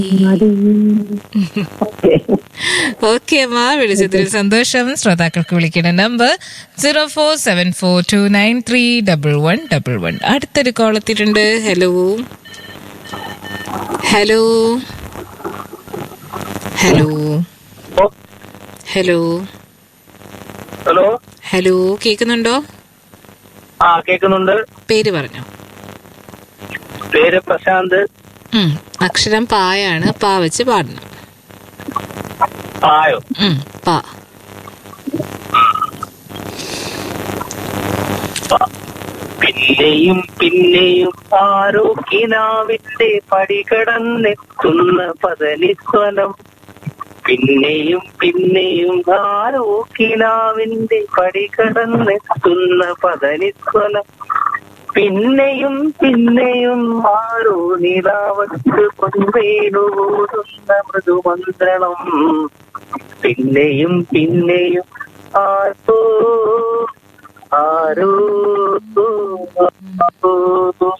Okay okay അമ്മ വിളിച്ചതിൽ സന്തോഷം ശ്രോതാക്കൾക്ക് വിളിക്കേണ്ട number zero four seven four two nine three double one double one അടുത്തൊരു കോൾ എത്തിയിട്ടുണ്ട് hello hello hello hello hello hello കേൾക്കുന്നുണ്ടോ ആ കേൾക്കുന്നുണ്ട് പേര് പറഞ്ഞോ പേര് പ്രശാന്ത് ഉം, അക്ഷരം പായാണ് പാ വെച്ച് പാടണം ആയോ ഉം, പാ പിന്നെയും പിന്നെയും ആരോഗ്യനാവിന്റെ പടികടന്നെത്തുന്ന പതനിസ്വനം പിന്നെയും പിന്നെയും ആരോഗ്യനാവിന്റെ പടികടന്നെത്തുന്ന പതനിസ്വനം പിന്നെയും പിന്നെയും ആരോ നിലാവത്ത് പൊൻവേണുകൂടുന്ന മൃദുമന്ത്രണം പിന്നെയും പിന്നെയും ആരോ ആരോ ആരോ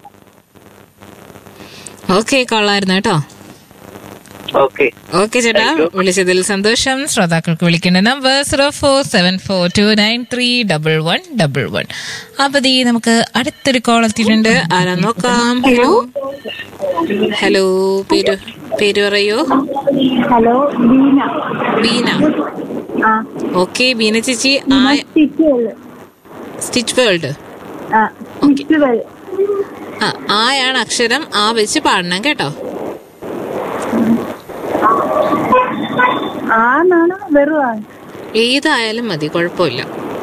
ഓക്കെ കൊള്ളായിരുന്നു കേട്ടോ ഓക്കെ ഓക്കെ ചേട്ടാ വിളിച്ചതിൽ സന്തോഷം ശ്രോതാക്കൾക്ക് വിളിക്കേണ്ട number zero four seven four two nine three double one double one അപ്പൊ ദീ നമുക്ക് അടുത്തൊരു കോൾ എത്തിയിട്ടുണ്ട് ആരാ നോക്കാം ഹലോ ഹലോ പേര് പേര് പറയൂ ഹലോ ബീന ബീന ആ ഓക്കെ ബീന ചേച്ചി ആ സ്റ്റിച്ചുകൾ സ്റ്റിച്ച് വേൾഡ് ആ സ്റ്റിച്ചുകൾ ആ ആയാണ് അക്ഷരം ആ വെച്ച് പാടണം കേട്ടോ ആന്നാണ് വെറും ആ ഏതായാലും മതി കുഴപ്പമില്ല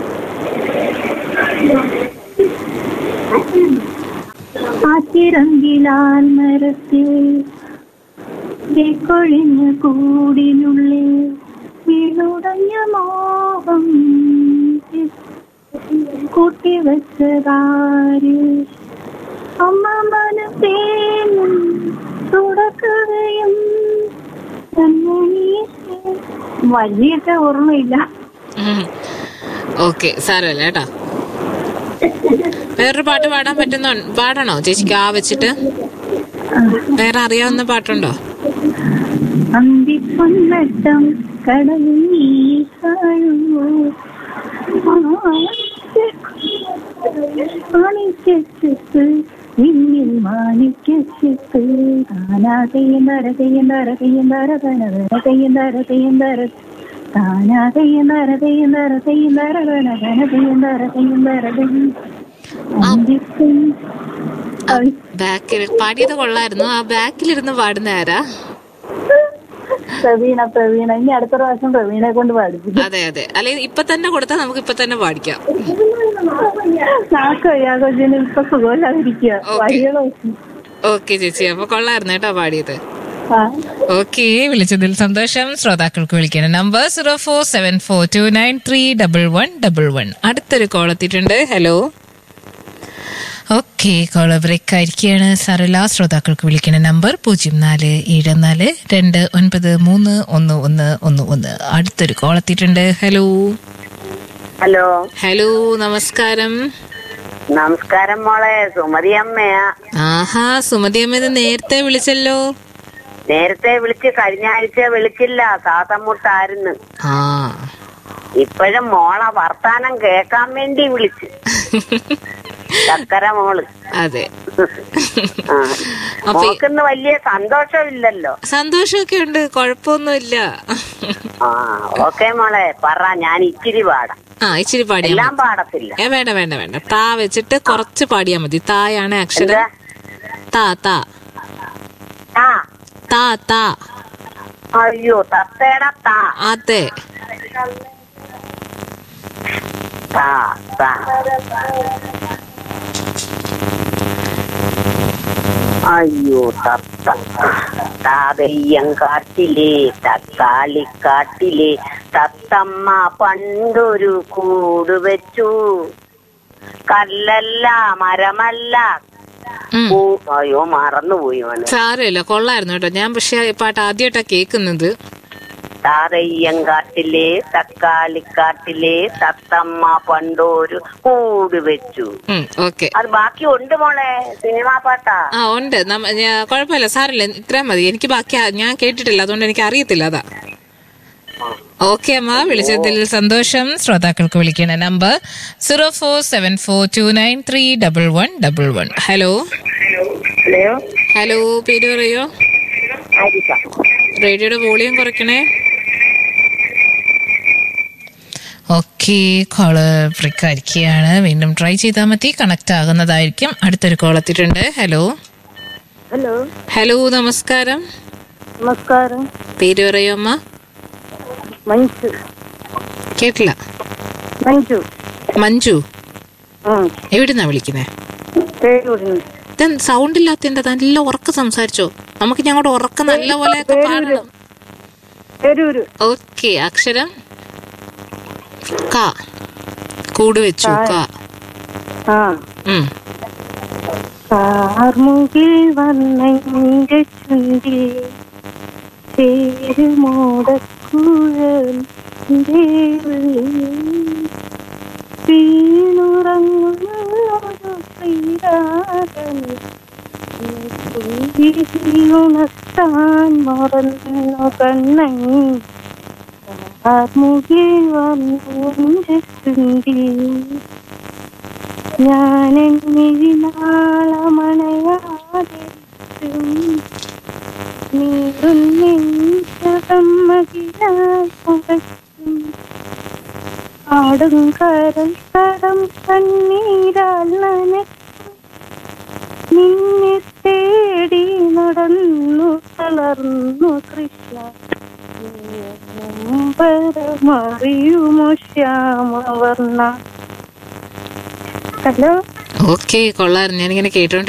ആറ്റിറങ്കിലാൽ മരത്തിൽ കൊഴിഞ്ഞ കൂടിനുള്ളിൽ വീടുടഞ്ഞ മോഹം കൂട്ടിവച്ചതാര് അമ്മ മനത്തേനും തുടക്കുകയും വലിയൊക്കെ ഓർമ്മയില്ല ഓക്കെ സാരമല്ല കേട്ടോ വേറൊരു പാട്ട് പാടാൻ പറ്റുന്ന പാടണോ ചേച്ചിക്ക് ആ വെച്ചിട്ട് വേറെ അറിയാവുന്ന പാട്ടുണ്ടോ അന്തിപ്പൊന്നട്ടം കടലിൽ നീ കാണുമോ മാണിക്യച്ചിപ്പ് നിന്നിൽ മാണിക്യച്ചിപ്പ് താനാകയും തരകയും തരകയും തരതന തരകയും തരകയും തര താനാകയും തരകയും തരകയും തരതന തനകയും തരകയും തരകയും അന്തിപ്പൊൻ ബാക്കിൽ പാടിയത് കൊള്ളായിരുന്നു ആ ബാക്കിലിരുന്ന് പാടുന്ന ആരാ പ്രവീണ പ്രവീണ ഇനി അടുത്ത പ്രാവശ്യം പ്രവീണെ കൊണ്ട് പാടിപ്പിക്കും അതെ അതെ അല്ലെങ്കിൽ ഇപ്പൊ തന്നെ കൊടുത്താൽ നമുക്ക് ഇപ്പൊ തന്നെ പാടിക്കാം നാക്കോ ആ കൊച്ചിന് ഇപ്പൊ സുഖമില്ലാതിരിക്കുക Okay. വഴികളോ ഓക്കെ ചേച്ചി അപ്പൊ കൊള്ളായിരുന്നു കേട്ടോ പാടിയത് ആ ഓക്കെ വിളിച്ചതിൽ സന്തോഷം ശ്രോതാക്കൾക്ക് വിളിക്കുന്ന number zero four seven four two nine three double one double one അടുത്തൊരു കോൾ എത്തിയിട്ടുണ്ട് ഹലോ ഓക്കെ കോള് ബ്രേക്ക് ആയിരിക്കുകയാണ് സാറല്ല ശ്രോതാക്കൾക്ക് വിളിക്കുന്ന നമ്പർ പൂജ്യം നാല് ഏഴ് നാല് രണ്ട് ഒൻപത് മൂന്ന് ഒന്ന് ഒന്ന് ഒന്ന് ഒന്ന് അടുത്തൊരു കോൾ എത്തിയിട്ടുണ്ട് ഹലോ ഹലോ ഹലോ നമസ്കാരം നമസ്കാരം മോളെ സുമതി അമ്മയാ ആഹാ സുമതി അമ്മ ഇത് നേരത്തെ വിളിച്ചല്ലോ നേരത്തെ വിളിച്ച് കഴിഞ്ഞ ആഴ്ച വിളിച്ചില്ല ശ്വാസം മുട്ടായിരുന്നു ആ ഇപ്പോഴും മോളെ വർത്താനം കേക്കാൻ വേണ്ടി വിളിച്ച് ചക്കര മോള് അതെ ആ. അപ്പൊ ഈ- മോക്കിന്ന് വലിയ സന്തോഷമില്ലല്ലോ സന്തോഷമൊക്കെ ഉണ്ട് കുഴപ്പമൊന്നുമില്ല ആ ഓക്കെ മോളെ പറ ഞാൻ ഇച്ചിരി പാടാം ആ ഇച്ചിരി പാടിയാ എല്ലാം മതി. പാടത്തില്ല ഏ വേണ്ട വേണ്ട വേണ്ട താ വെച്ചിട്ട് കുറച്ച് പാടിയാ മതി തായാണ് അക്ഷരം എന്താ താ താ ആ താ താ അയ്യോ തത്തേട താ അതെ താ താ അയ്യോ തത്ത താതയ്യം കാട്ടിലെ തക്കാളിക്കാട്ടിലെ തത്തമ്മ പണ്ടൊരു കൂട് വെച്ചു കല്ലല്ല മരമല്ല ഉം. പൂ- അയ്യോ മറന്നുപോയി മോനെ സാരമില്ല കൊള്ളായിരുന്നു കേട്ടോ ഞാൻ പക്ഷെ ഈ പാട്ട് ആദ്യമായിട്ടാ കേൾക്കുന്നത് താറയ്യങ്കാട്ടിലെ തക്കാളിക്കാട്ടിലെ തത്തമ്മ പണ്ടൊരു കൂട് വെച്ചു ഓക്കെ അത് ബാക്കി ഉണ്ട് മോളെ സിനിമാ പാട്ടാ ആ ഉണ്ട് നമ്മ- ഞാ- കുഴപ്പമില്ല സാറില്ല ഇത്രയും മതി എനിക്ക് ബാക്കി ആ- ഞാൻ കേട്ടിട്ടില്ല അതുകൊണ്ട് എനിക്ക് അറിയത്തില്ല അതാ ഓക്കെ അമ്മ വിളിച്ചതിൽ സന്തോഷം ശ്രോതാക്കൾക്ക് വിളിക്കേണ്ട number zero four seven four two nine three double one double one hello hello hello പേര് പറയോ ആരിഫ റേഡിയോയുടെ വോളിയം കുറയ്ക്കണേ ഓക്കെ കോള് ബ്രേക്ക് ആയിരിക്കുകയാണ് വീണ്ടും ട്രൈ ചെയ്താൽ മതി കണക്ട് ആകുന്നതായിരിക്കും അടുത്തൊരു കോൾ എത്തിയിട്ടുണ്ട് ഹലോ ഹലോ ഹലോ നമസ്കാരം നമസ്കാരം പേര് പറയോ അമ്മ മഞ്ജു കേട്ടില്ല മഞ്ജു മഞ്ജു ഉം. എവിടുന്നാ വിളിക്കുന്നേ പേരൂരിൽ ഇതെന്ത് സൗണ്ട് ഇല്ലാത്തതിന്റെ നല്ല ഉറക്കം സംസാരിച്ചോ നമുക്ക് ഞങ്ങളുടെ ഉറക്കം നല്ല പോലെയൊക്കെ പാടണം പേരൂര് ഓക്കെ അക്ഷരം ക കൂട് വെച്ചു ക ആ ഉം കാർമുകിൽ വന്നെന്റെ ചുണ്ടിൽ ചേരുമോടക്കുഴൽ വീണുറങ്ങുന്നൊരു ശ്രീരാഗമേ ഉണർത്താൻ മറന്നു കണ്ണൻ കാർമുകിൽ വന്നെന്റെ ചുണ്ടിൽ ഞാനെന്നിനാളമണയാതിരിക്കും നീറും നെഞ്ചകമ്മകിലാകും ആടും കരം കരം കണ്ണീരാൽ നനയ്ക്കും നിന്നെ തേടി നടന്നു തളർന്നു കൃഷ്ണ പരമറിയുമോ ശ്യാമവർണ്ണ ഹലോ ഓക്കെ കൊള്ളായിരുന്നു ഞാനിങ്ങനെ കേട്ടോണ്ട്